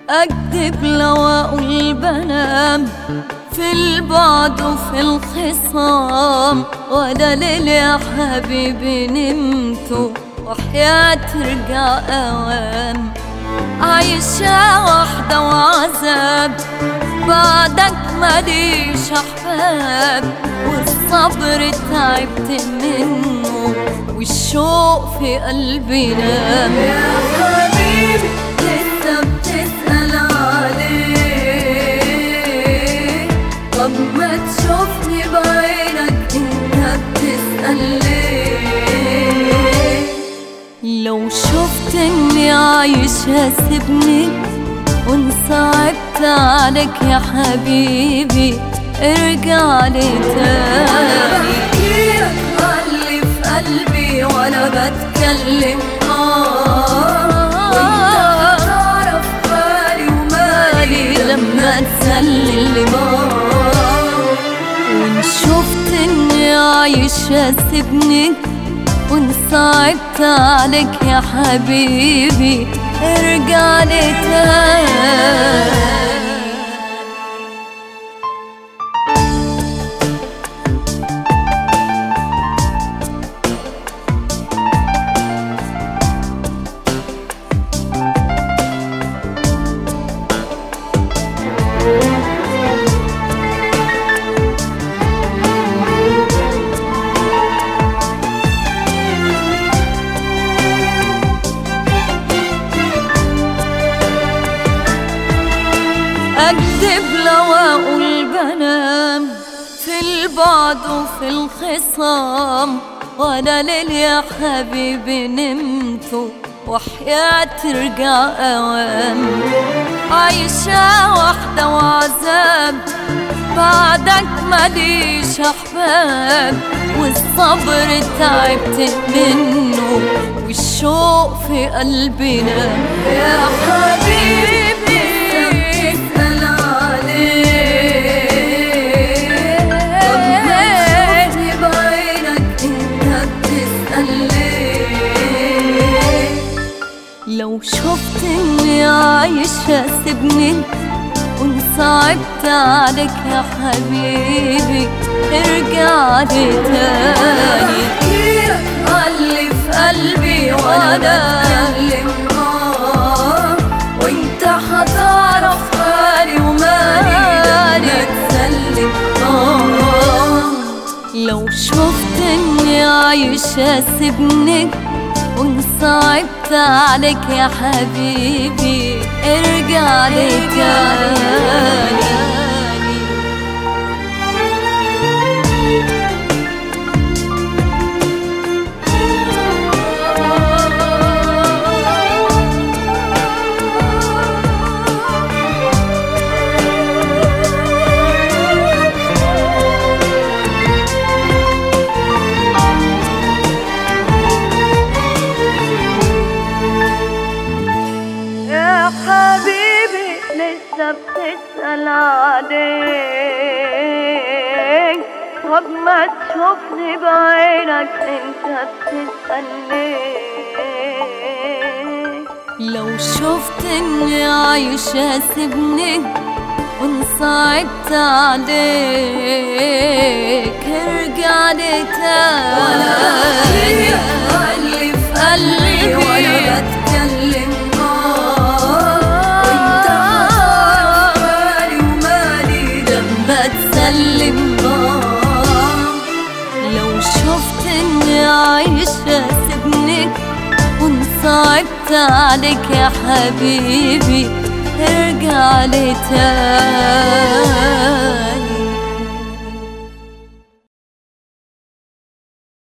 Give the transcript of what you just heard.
أكذب لو أقول بنام في البعد وفي الخصام ولا ليل يا حبيبي نمت وحياة ترجع أوام عايشة وحدة وعذاب بعدك ماليش أحباب والصبر تعبت منه والشوق في قلبي نام يا حبيبي لسه بتسأل عليه طب ما تشوفني بعينك انت بتسأل ليه لو شفت اني عايشة سيبني وان صعبت عليك يا حبيبي ارجع لي تاني بحكيلك اللي في قلبي وانا بتكلم اه وانت تعرف بالي ومالي لما تسلل بار وان شفت اني عايشة سيبني وان صعبت عليك يا حبيبي ارجع لي تاني أكذب لو أقول بنام في البعد وفي الخصام ولا ليل يا حبيبي نمت وحياة ترجع أوام عايشة وحدة وعذاب بعدك ماليش أحباب والصبر تعبت منه والشوق في قلبي نام يا حبيبي تسأل عليه طب ما تشوفني بعينك انت بتسأل ليه لو شفت اني عايشة سيبني وان صعبت عليك يا حبيبي ارجع لي تاني احكيلك اللي في قلبي وانا اتكلم اه وانت هتعرف مالي ومالي تسلم اه لو شفت اني عايشة سيبني وان صعبت عليك يا حبيبي ارجع لي تاني يا حبيبي لسه بتسأل عليك طب ما تشوفني بعينك انت بتسأل ليه لو شفت اني عايشة سيبني وان صعبت عليك ارجع لي تاني اللي في قلبي وانا بتكلم وانت هتعرف مالي ومالي لما تسلم لو شفت اني عايشة سيبني وان صعبت عليك يا حبيبي ارجع لي تاني